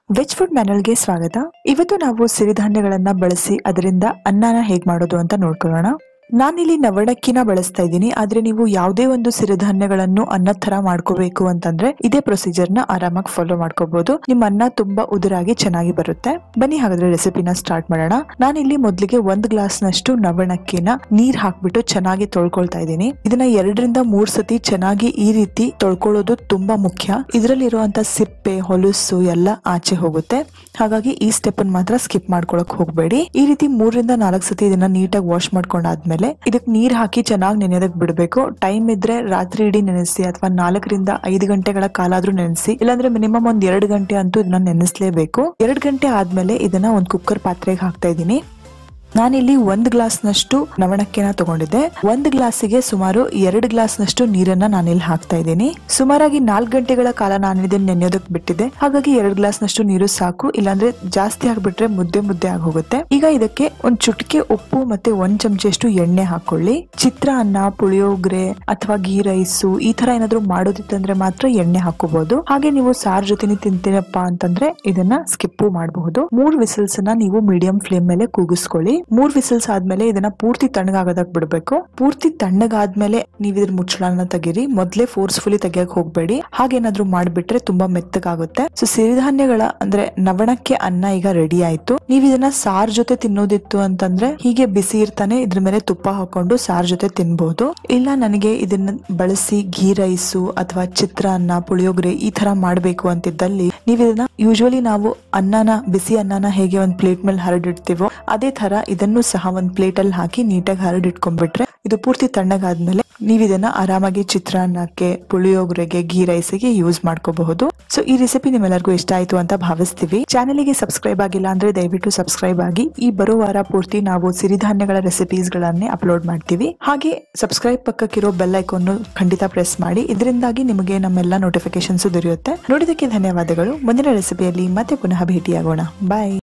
veg food ಮ್ಯಾನಲ್ಗೆ ಸ್ವಾಗತ ಇವತ್ತು ನಾವು ಸಿರಿಧಾನ್ಯಗಳನ್ನ ಬಳಸಿ ಅದರಿಂದ ಅನ್ನನ ಹೇಗ್ ಮಾಡೋದು ಅಂತ ನೋಡ್ಕೊಳ್ಳೋಣ ನಾನಿಲ್ಲಿ ನವಣಕ್ಕಿನ ಬಳಸ್ತಾ ಇದ್ದೀನಿ ಆದ್ರೆ ನೀವು ಯಾವುದೇ ಒಂದು ಸಿರಿಧಾನ್ಯಗಳನ್ನು ಅನ್ನದ ತರ ಮಾಡ್ಕೋಬೇಕು ಅಂತಂದ್ರೆ ಇದೇ ಪ್ರೊಸೀಜರ್ ನ ಆರಾಮಾಗಿ ಫಾಲೋ ಮಾಡ್ಕೋಬಹುದು ನಿಮ್ಮ ಅನ್ನ ತುಂಬಾ ಉದುರಾಗಿ ಚೆನ್ನಾಗಿ ಬರುತ್ತೆ ಬನ್ನಿ ಹಾಗಾದ್ರೆ ರೆಸಿಪಿನ ಸ್ಟಾರ್ಟ್ ಮಾಡೋಣ ನಾನಿಲ್ಲಿ ಮೊದಲಿಗೆ ಒಂದ್ ಗ್ಲಾಸ್ ನಷ್ಟು ನವಣಕ್ಕಿನ ನೀರ್ ಹಾಕ್ಬಿಟ್ಟು ಚೆನ್ನಾಗಿ ತೊಳ್ಕೊಳ್ತಾ ಇದ್ದೀನಿ ಇದನ್ನ ಎರಡರಿಂದ ಮೂರ್ ಸತಿ ಚೆನ್ನಾಗಿ ಈ ರೀತಿ ತೊಳ್ಕೊಳ್ಳೋದು ತುಂಬಾ ಮುಖ್ಯ ಇದರಲ್ಲಿರುವಂತ ಸಿಪ್ಪೆ ಹೊಲಸು ಎಲ್ಲ ಆಚೆ ಹೋಗುತ್ತೆ ಹಾಗಾಗಿ ಈ ಸ್ಟೆಪ್ ಅನ್ನು ಮಾತ್ರ ಸ್ಕಿಪ್ ಮಾಡ್ಕೊಳಕ್ ಹೋಗ್ಬೇಡಿ ಈ ರೀತಿ ಮೂರರಿಂದ ನಾಲ್ಕು ಸತಿ ಇದನ್ನ ನೀಟಾಗಿ ವಾಶ್ ಮಾಡ್ಕೊಂಡಾದ್ಮೇಲೆ ಇದಕ್ಕೆ ನೀರ್ ಹಾಕಿ ಚೆನ್ನಾಗಿ ನೆನೆಯೋದಕ್ ಬಿಡಬೇಕು ಟೈಮ್ ಇದ್ರೆ ರಾತ್ರಿ ಇಡೀ ನೆನೆಸಿ ಅಥವಾ ನಾಲ್ಕರಿಂದ ಐದು ಗಂಟೆಗಳ ಕಾಲ ಆದ್ರೂ ನೆನೆಸಿ ಇಲ್ಲಾಂದ್ರೆ ಮಿನಿಮಮ್ ಒಂದ್ ಎರಡು ಗಂಟೆ ಅಂತೂ ಇದನ್ನ ನೆನೆಸ್ಲೇಬೇಕು ಎರಡು ಗಂಟೆ ಆದ್ಮೇಲೆ ಇದನ್ನ ಒಂದ್ ಕುಕ್ಕರ್ ಪಾತ್ರೆಗೆ ಹಾಕ್ತಾ ಇದ್ದೀನಿ ನಾನಿಲ್ಲಿ ಒಂದ್ ಗ್ಲಾಸ್ ನಷ್ಟು ನವಣಕ್ಕಿನ ತಗೊಂಡಿದ್ದೆ ಒಂದ್ ಗ್ಲಾಸಿಗೆ ಸುಮಾರು ಎರಡು ಗ್ಲಾಸ್ ನಷ್ಟು ನೀರನ್ನ ನಾನಿಲ್ಲಿ ಹಾಕ್ತಾ ಇದ್ದೀನಿ ಸುಮಾರಾಗಿ ನಾಲ್ಕು ಗಂಟೆಗಳ ಕಾಲ ನಾನು ಇದನ್ನ ನೆನೆಯೋದಕ್ಕೆ ಬಿಟ್ಟಿದ್ದೆ ಹಾಗಾಗಿ ಎರಡು ಗ್ಲಾಸ್ ನಷ್ಟು ನೀರು ಸಾಕು ಇಲ್ಲಾಂದ್ರೆ ಜಾಸ್ತಿ ಆಗ್ಬಿಟ್ರೆ ಮುದ್ದೆ ಮುದ್ದೆ ಆಗಿ ಹೋಗುತ್ತೆ ಈಗ ಇದಕ್ಕೆ ಒಂದ್ ಚುಟ್ಕೆ ಉಪ್ಪು ಮತ್ತೆ ಒಂದ್ ಚಮಚಷ್ಟು ಎಣ್ಣೆ ಹಾಕೊಳ್ಳಿ ಚಿತ್ರಾನ್ನ ಪುಳಿಯೋಗರೆ ಅಥವಾ ಗೀ ರೈಸು ಈ ತರ ಏನಾದ್ರು ಮಾಡೋದಿತ್ತಂದ್ರೆ ಮಾತ್ರ ಎಣ್ಣೆ ಹಾಕೋಬಹುದು ಹಾಗೆ ನೀವು ಸಾರ್ ಜೊತೆನೆ ತಿಂತೀರಪ್ಪ ಅಂತಂದ್ರೆ ಇದನ್ನ ಸ್ಕಿಪ್ಪು ಮಾಡಬಹುದು ಮೂರ್ ವಿಸಿಲ್ಸ್ ನ ನೀವು ಮೀಡಿಯಂ ಫ್ಲೇಮ್ ಮೇಲೆ ಕೂಗಿಸ್ಕೊಳ್ಳಿ ಮೂರ್ ವಿಸಿಲ್ಸ್ ಆದ್ಮೇಲೆ ಇದನ್ನ ಪೂರ್ತಿ ತಣ್ಣಗಾಗೋದಕ್ ಬಿಡ್ಬೇಕು ಪೂರ್ತಿ ತಣ್ಣಗಾದ್ಮೇಲೆ ನೀವ್ ಇದ್ರ ಮುಚ್ಚಳನ ತೆಗೀರಿ ಮೊದ್ಲೇ ಫೋರ್ಸ್ಫುಲಿ ತೆಗಿಯಕ್ ಹೋಗ್ಬೇಡಿ ಹಾಗೇನಾದ್ರೂ ಮಾಡ್ಬಿಟ್ರೆ ತುಂಬಾ ಮೆತ್ತಗಾಗುತ್ತೆ ಸೊ ಸಿರಿಧಾನ್ಯಗಳ ಅಂದ್ರೆ ನವಣಕ್ಕೆ ಅನ್ನ ಈಗ ರೆಡಿ ಆಯ್ತು ನೀವ್ ಇದನ್ನ ಸಾರ್ ಜೊತೆ ತಿನ್ನೋದಿತ್ತು ಅಂತಂದ್ರೆ ಹೀಗೆ ಬಿಸಿ ಇರ್ತಾನೆ ಇದ್ರ ಮೇಲೆ ತುಪ್ಪ ಹಾಕೊಂಡು ಸಾರ್ ಜೊತೆ ತಿನ್ಬಹುದು ಇಲ್ಲ ನನಗೆ ಇದನ್ನ ಬಳಸಿ ಘೀ ರೈಸು ಅಥವಾ ಚಿತ್ರಾನ್ನ ಪುಳಿಯೋಗರೆ ಈ ತರ ಮಾಡ್ಬೇಕು ಅಂತಿದ್ದಲ್ಲಿ ನೀವ್ ಇದನ್ನ ಯೂಶುವಲಿ ನಾವು ಅನ್ನನ ಬಿಸಿ ಅನ್ನನ ಹೇಗೆ ಒಂದ್ ಪ್ಲೇಟ್ ಮೇಲೆ ಹರಡಿಡ್ತೀವೋ ಅದೇ ತರ ಇದನ್ನು ಸಹ ಒಂದ್ ಪ್ಲೇಟ್ ಅಲ್ಲಿ ಹಾಕಿ ನೀಟಾಗಿ ಹರಡಿಟ್ಕೊಂಡ್ಬಿಟ್ರೆ ಇದು ಪೂರ್ತಿ ತಣ್ಣಗಾದ್ಮೇಲೆ ನೀವ್ ಇದನ್ನ ಆರಾಮಾಗಿ ಚಿತ್ರಾನ್ನಕ್ಕೆ ಪುಳಿಯೋಗರೆಗೆ ಘೀ ರೈಸಿಗೆ ಯೂಸ್ ಮಾಡ್ಕೋಬಹುದು ಸೊ ಈ ರೆಸಿಪಿ ನಿಮ್ಮೆಲ್ಲರಿಗೂ ಇಷ್ಟ ಆಯ್ತು ಅಂತ ಭಾವಿಸ್ತೀವಿ ಚಾನೆಲ್ಗೆ ಸಬ್ಸ್ಕ್ರೈಬ್ ಆಗಿಲ್ಲ ಅಂದ್ರೆ ದಯವಿಟ್ಟು ಸಬ್ಸ್ಕ್ರೈಬ್ ಆಗಿ ಈ ಬರೋ ವಾರ ಪೂರ್ತಿ ನಾವು ಸಿರಿಧಾನ್ಯಗಳ ರೆಸಿಪೀಸ್ ಗಳನ್ನೇ ಅಪ್ಲೋಡ್ ಮಾಡ್ತೀವಿ ಹಾಗೆ ಸಬ್ಸ್ಕ್ರೈಬ್ ಪಕ್ಕಕ್ಕಿರೋ ಬೆಲ್ ಐಕಾನ್ ಖಂಡಿತ ಪ್ರೆಸ್ ಮಾಡಿ ಇದರಿಂದಾಗಿ ನಿಮಗೆ ನಮ್ಮೆಲ್ಲ ನೋಟಿಫಿಕೇಶನ್ಸ್ ದೊರೆಯುತ್ತೆ ನೋಡಿದಕ್ಕೆ ಧನ್ಯವಾದಗಳು ಮುಂದಿನ ರೆಸಿಪಿಯಲ್ಲಿ ಮತ್ತೆ ಪುನಃ ಭೇಟಿಯಾಗೋಣ ಬಾಯ್